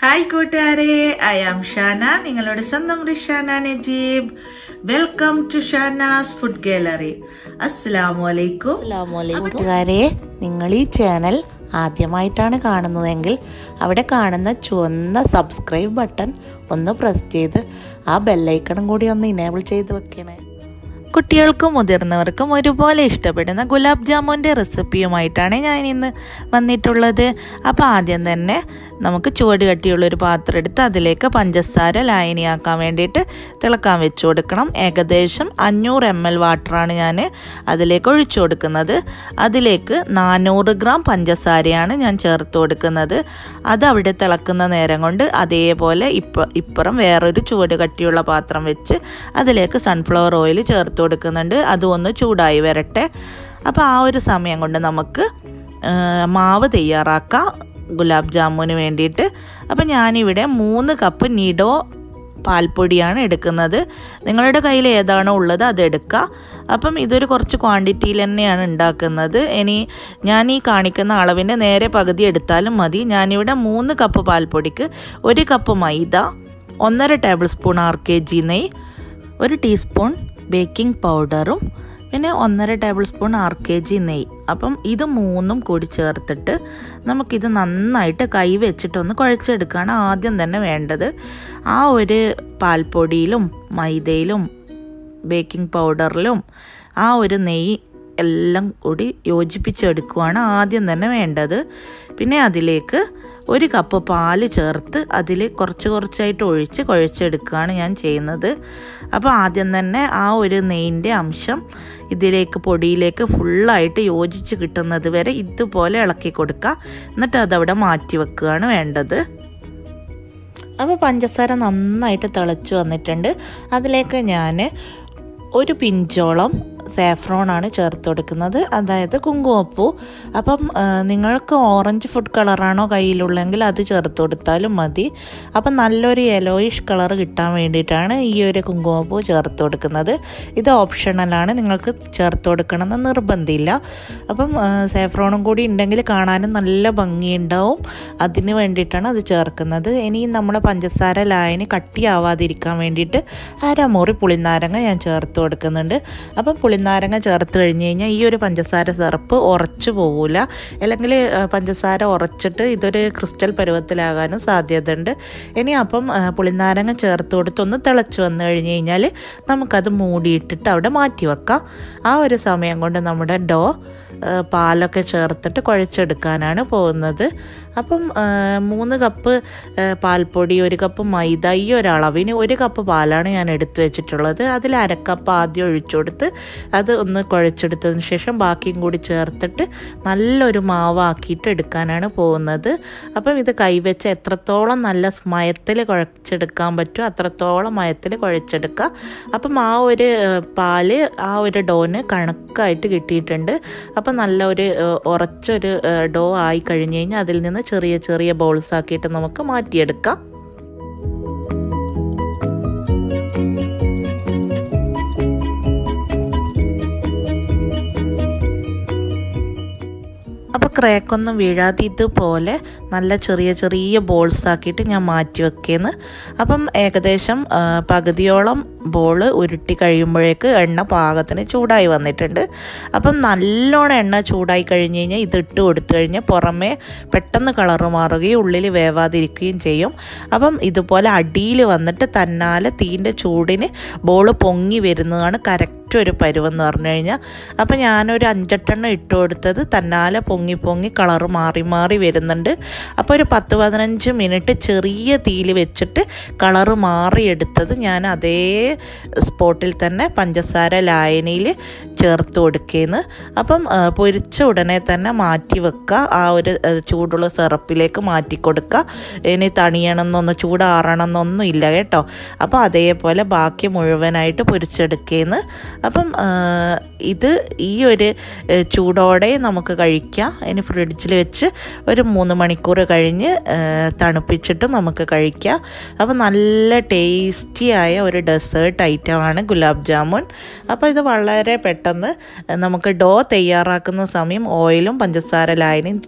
hi കൂട്ടുകാരെ I am Shana നിങ്ങളുടെ സ്വന്തം Rishana Najeeb welcome to Shana's food gallery അസ്സലാമു അലൈക്കും കൂട്ടുകാരെ നിങ്ങൾ ഈ ചാനൽ ആദ്യമായിട്ടാണ് കാണുന്നതെങ്കിൽ അവിടെ കാണുന്ന ചുവന്ന സബ്സ്ക്രൈബ് ബട്ടൺ ഒന്ന് പ്രസ് ചെയ്ത് ആ ബെല്ലൈക്കണും കൂടി ഒന്ന് ഇനേബിൾ ചെയ്ത് വെക്കണേ കുട്ടികൾക്കും മുതിർന്നവർക്കും ഒരുപോലെ ഇഷ്ടപ്പെടുന്ന ഗുലാബ് ജാമുൻ്റെ റെസിപ്പിയുമായിട്ടാണ് ഞാൻ ഇന്ന് വന്നിട്ടുള്ളത് അപ്പോൾ ആദ്യം തന്നെ നമുക്ക് ചുവട് കട്ടിയുള്ളൊരു പാത്രം എടുത്ത് അതിലേക്ക് പഞ്ചസാര ലായനിയാക്കാൻ വേണ്ടിയിട്ട് തിളക്കാൻ വെച്ച് കൊടുക്കണം ഏകദേശം അഞ്ഞൂറ് എം എൽ വാട്ടറാണ് ഞാൻ അതിലേക്ക് ഒഴിച്ചു കൊടുക്കുന്നത് അതിലേക്ക് നാനൂറ് ഗ്രാം പഞ്ചസാരയാണ് ഞാൻ ചേർത്ത് കൊടുക്കുന്നത് അത് അവിടെ തിളക്കുന്ന നേരം കൊണ്ട് അതേപോലെ ഇപ്പ ഇപ്പുറം വേറൊരു ചുവട് കട്ടിയുള്ള പാത്രം വെച്ച് അതിലേക്ക് സൺഫ്ലവർ ഓയിൽ ചേർത്ത് കൊടുക്കുന്നുണ്ട് അതും ഒന്ന് ചൂടായി വരട്ടെ അപ്പോൾ ആ ഒരു സമയം കൊണ്ട് നമുക്ക് മാവ് തയ്യാറാക്കാം ഗുലാബ് ജാമുന് വേണ്ടിയിട്ട് അപ്പോൾ ഞാനിവിടെ മൂന്ന് കപ്പ് നിഡോ പാൽപ്പൊടിയാണ് എടുക്കുന്നത് നിങ്ങളുടെ കയ്യിൽ ഏതാണോ ഉള്ളത് അത് എടുക്കുക അപ്പം ഇതൊരു കുറച്ച് ക്വാണ്ടിറ്റിയിൽ തന്നെയാണ് ഉണ്ടാക്കുന്നത് ഇനി ഞാൻ ഈ കാണിക്കുന്ന അളവിൻ്റെ നേരെ പകുതി എടുത്താലും മതി ഞാനിവിടെ മൂന്ന് കപ്പ് പാൽപ്പൊടിക്ക് ഒരു കപ്പ് മൈദ ഒന്നര tablespoon R K G നെയ്യ് ഒരു ടീസ്പൂൺ ബേക്കിംഗ് പൗഡറും പിന്നെ ഒന്നര tablespoon R K G നെയ്യ് അപ്പം ഇത് മൂന്നും കൂടി ചേർത്തിട്ട് നമുക്കിത് നന്നായിട്ട് കൈ വെച്ചിട്ടൊന്ന് കുഴച്ചെടുക്കുകയാണ് ആദ്യം തന്നെ വേണ്ടത് ആ ഒരു പാൽപ്പൊടിയിലും മൈദയിലും ബേക്കിംഗ് പൗഡറിലും ആ ഒരു നെയ്യ് എല്ലാം കൂടി യോജിപ്പിച്ചെടുക്കുകയാണ് ആദ്യം തന്നെ വേണ്ടത് പിന്നെ അതിലേക്ക് ഒരു കപ്പ് പാല് ചേർത്ത് അതിൽ കുറച്ച് കുറച്ചായിട്ട് ഒഴിച്ച് കുഴച്ചെടുക്കുകയാണ് ഞാൻ ചെയ്യുന്നത് അപ്പോൾ ആദ്യം തന്നെ ആ ഒരു നെയ്യിൻ്റെ അംശം ഇതിലേക്ക് പൊടിയിലേക്ക് ഫുള്ളായിട്ട് യോജിച്ച് കിട്ടുന്നത് വരെ ഇതുപോലെ ഇളക്കി കൊടുക്കുക എന്നിട്ട് അതവിടെ മാറ്റി വെക്കുകയാണ് വേണ്ടത് അപ്പോൾ പഞ്ചസാര നന്നായിട്ട് തിളച്ച് വന്നിട്ടുണ്ട് അതിലേക്ക് ഞാൻ ഒരു പിഞ്ചോളം സാഫ്രോണാണ് ചേർത്ത് കൊടുക്കുന്നത് അതായത് കുങ്കുമപ്പൂ അപ്പം നിങ്ങൾക്ക് ഓറഞ്ച് ഫുഡ് കളറാണോ കയ്യിലുള്ളെങ്കിൽ അത് ചേർത്ത് കൊടുത്താലും മതി അപ്പം നല്ലൊരു യെലോയിഷ് കളർ കിട്ടാൻ വേണ്ടിയിട്ടാണ് ഈ ഒരു കുങ്കുമപ്പൂ ചേർത്ത് കൊടുക്കുന്നത് ഇത് ഓപ്ഷണലാണ് നിങ്ങൾക്ക് ചേർത്ത് കൊടുക്കണമെന്ന് നിർബന്ധമില്ല അപ്പം സാഫ്രോണും കൂടി ഉണ്ടെങ്കിൽ കാണാനും നല്ല ഭംഗിയുണ്ടാവും അതിന് വേണ്ടിയിട്ടാണ് അത് ചേർക്കുന്നത് ഇനി നമ്മുടെ പഞ്ചസാര ലായനി കട്ടിയാവാതിരിക്കാൻ വേണ്ടിയിട്ട് അരമുറി പുളിനാരങ്ങ ഞാൻ ചേർത്ത് കൊടുക്കുന്നുണ്ട് അപ്പം പുളിനാരങ്ങ ചേർത്ത് കഴിഞ്ഞ് കഴിഞ്ഞാൽ ഈ ഒരു പഞ്ചസാര സിറപ്പ് ഉറച്ചു പോകില്ല അല്ലെങ്കിൽ പഞ്ചസാര ഉറച്ചിട്ട് ഇതൊരു ക്രിസ്റ്റൽ പരുവത്തിലാകാനും സാധ്യതയുണ്ട് ഇനി അപ്പം പുളിനാരങ്ങ ചേർത്ത് കൊടുത്ത് ഒന്ന് തിളച്ച് വന്നു കഴിഞ്ഞ് കഴിഞ്ഞാൽ നമുക്കത് മൂടിയിട്ടിട്ട് അവിടെ മാറ്റി വെക്കാം ആ ഒരു സമയം കൊണ്ട് നമ്മുടെ ഡോ പാലൊക്കെ ചേർത്തിട്ട് കുഴച്ചെടുക്കാനാണ് പോകുന്നത് അപ്പം മൂന്ന് കപ്പ് പാൽപ്പൊടി ഒരു കപ്പ് മൈദ ഈ ഒരളവിന് ഒരു കപ്പ് പാലാണ് ഞാൻ എടുത്തു വെച്ചിട്ടുള്ളത് അതിൽ അരക്കപ്പ് ആദ്യം ഒഴിച്ചു കൊടുത്ത് അത് ഒന്ന് കുഴച്ചെടുത്തതിന് ശേഷം ബാക്കിയും കൂടി ചേർത്തിട്ട് നല്ലൊരു മാവാക്കിയിട്ട് എടുക്കാനാണ് പോകുന്നത് അപ്പം ഇത് കൈവച്ച് എത്രത്തോളം നല്ല മയത്തിൽ കുഴച്ചെടുക്കാൻ പറ്റുമോ അത്രത്തോളം മയത്തിൽ കുഴച്ചെടുക്കുക അപ്പം ആ ഒരു പാല് ആ ഒരു ഡോന് കണക്കായിട്ട് കിട്ടിയിട്ടുണ്ട് അപ്പം നല്ല ഒരു ഉറച്ചൊരു ഡോ ആയി കഴിഞ്ഞ് കഴിഞ്ഞാൽ അതിൽ നിന്ന് ചെറിയ ചെറിയ ബോൾസ് ആക്കിയിട്ട് നമുക്ക് മാറ്റിയെടുക്കാം അപ്പോൾ ക്രാക്കൊന്നും വീഴാതെ ഇതുപോലെ നല്ല ചെറിയ ചെറിയ ബോൾസ് ആക്കിയിട്ട് ഞാൻ മാറ്റി വെക്കേന്ന് അപ്പം ഏകദേശം പകുതിയോളം ബോൾ ഉരുട്ടി കഴിയുമ്പോഴേക്ക് എണ്ണ പാകത്തിന് ചൂടായി വന്നിട്ടുണ്ട് അപ്പം നല്ലോണം എണ്ണ ചൂടായി കഴിഞ്ഞ് കഴിഞ്ഞാൽ ഇത് ഇട്ട് കൊടുത്തു കഴിഞ്ഞാൽ പുറമേ പെട്ടെന്ന് കളറ് മാറുകയും ഉള്ളിൽ വേവാതിരിക്കുകയും ചെയ്യും അപ്പം ഇതുപോലെ അടിയിൽ വന്നിട്ട് തന്നാലെ തീൻ്റെ ചൂടിന് ബോൾ പൊങ്ങി വരുന്നതാണ് കറക്റ്റ് ഒരു പരുവെന്ന് പറഞ്ഞു കഴിഞ്ഞാൽ അപ്പം ഞാനൊരു അഞ്ചെട്ടെണ്ണം ഇട്ട് കൊടുത്തത് തന്നാലെ പൊങ്ങി പൊങ്ങി കളറ് മാറി മാറി വരുന്നുണ്ട് അപ്പോൾ ഒരു പത്ത് പതിനഞ്ച് മിനിറ്റ് ചെറിയ തീയിൽ വെച്ചിട്ട് കളറ് മാറിയെടുത്തത് ഞാൻ അതേ സ്പോട്ടിൽ തന്നെ പഞ്ചസാര ലായനിയിൽ ചേർത്ത് കൊടുക്കുകയെന്ന് അപ്പം പൊരിച്ച ഉടനെ തന്നെ മാറ്റി വെക്കുക ആ ഒരു ചൂടുള്ള സിറപ്പിലേക്ക് മാറ്റി കൊടുക്കുക ഇനി തണിയണമെന്നൊന്നും ചൂടാറണമെന്നൊന്നും ഇല്ല കേട്ടോ അപ്പോൾ അതേപോലെ ബാക്കി മുഴുവനായിട്ട് പൊരിച്ചെടുക്കുകയെന്ന് അപ്പം ഇത് ഈ ഒരു ചൂടോടെ നമുക്ക് കഴിക്കാം ഇനി ഫ്രിഡ്ജിൽ വെച്ച് ഒരു മൂന്ന് മണിക്കൂർ കഴിഞ്ഞ് തണുപ്പിച്ചിട്ട് നമുക്ക് കഴിക്കാം അപ്പോൾ നല്ല ടേസ്റ്റി ആയ ഒരു ഡെസേർട്ട് ഐറ്റമാണ് ഗുലാബ് ജാമുൻ അപ്പോൾ ഇത് വളരെ പെട്ടെന്ന് നമുക്ക് ഡോ തയ്യാറാക്കുന്ന സമയം ഓയിലും പഞ്ചസാര ലായനിയും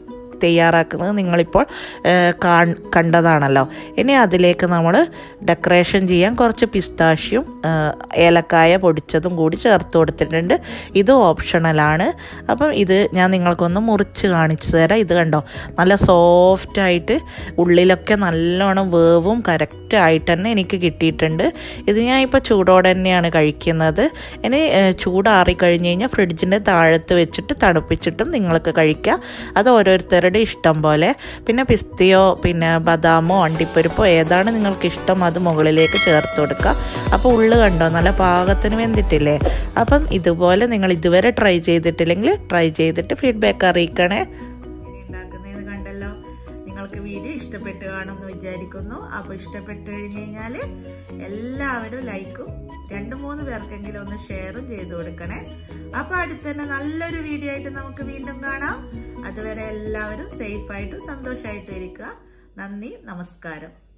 തയ്യാറാക്കുന്നത് നിങ്ങളിപ്പോൾ കണ്ടതാണല്ലോ ഇനി അതിലേക്ക് നമ്മൾ ഡെക്കറേഷൻ ചെയ്യാൻ കുറച്ച് പിസ്താഷ്യം ഏലക്കായ പൊടിച്ചതും കൂടി ചേർത്ത് കൊടുത്തിട്ടുണ്ട് ഇത് ഓപ്ഷണലാണ് അപ്പം ഇത് ഞാൻ നിങ്ങൾക്കൊന്ന് മുറിച്ച് കാണിച്ചു തരാം ഇത് കണ്ടോ നല്ല സോഫ്റ്റായിട്ട് ഉള്ളിലൊക്കെ നല്ലോണം വേവും കറക്റ്റായിട്ട് തന്നെ എനിക്ക് കിട്ടിയിട്ടുണ്ട് ഇത് ഞാൻ ഇപ്പോൾ ചൂടോടെ തന്നെയാണ് കഴിക്കുന്നത് ഇനി ചൂടാറി കഴിഞ്ഞ് കഴിഞ്ഞാൽ ഫ്രിഡ്ജിൻ്റെ താഴത്ത് വെച്ചിട്ട് തണുപ്പിച്ചിട്ടും നിങ്ങൾക്ക് കഴിക്കാം അത് ഓരോരുത്തരുടെ ഇഷ്ടം പോലെ പിന്നെ പിസ്തയോ പിന്നെ ബദാമോ അണ്ടിപ്പരിപ്പോ ഏതാണ് നിങ്ങൾക്ക് ഇഷ്ടം അത് മുകളിലേക്ക് ചേർത്ത് കൊടുക്കുക അപ്പോൾ ഉള്ളു കണ്ടോ നല്ല പാകത്തിന് വെന്തിട്ടില്ലേ അപ്പം ഇതുപോലെ നിങ്ങൾ ഇതുവരെ ട്രൈ ചെയ്തിട്ടില്ലെങ്കിൽ ട്രൈ ചെയ്തിട്ട് ഫീഡ്ബാക്ക് അറിയിക്കണേ ഉണ്ടാക്കുന്നതെന്ന് കണ്ടല്ലോ നിങ്ങൾക്ക് വീഡിയോ ഇഷ്ടപ്പെട്ട് കാണുമെന്ന് വിചാരിക്കുന്നു അപ്പൊ ഇഷ്ടപ്പെട്ട് കഴിഞ്ഞ് കഴിഞ്ഞാല് എല്ലാവരും ലൈക്കും രണ്ടു മൂന്ന് പേർക്കെങ്കിലും ഒന്ന് ഷെയറും ചെയ്തു കൊടുക്കണേ അപ്പൊ അടുത്ത് തന്നെ നല്ലൊരു വീഡിയോ ആയിട്ട് നമുക്ക് വീണ്ടും കാണാം അതുവരെ എല്ലാവരും സേഫ് ആയിട്ടും സന്തോഷമായിട്ടും ഇരിക്കുക നന്ദി നമസ്കാരം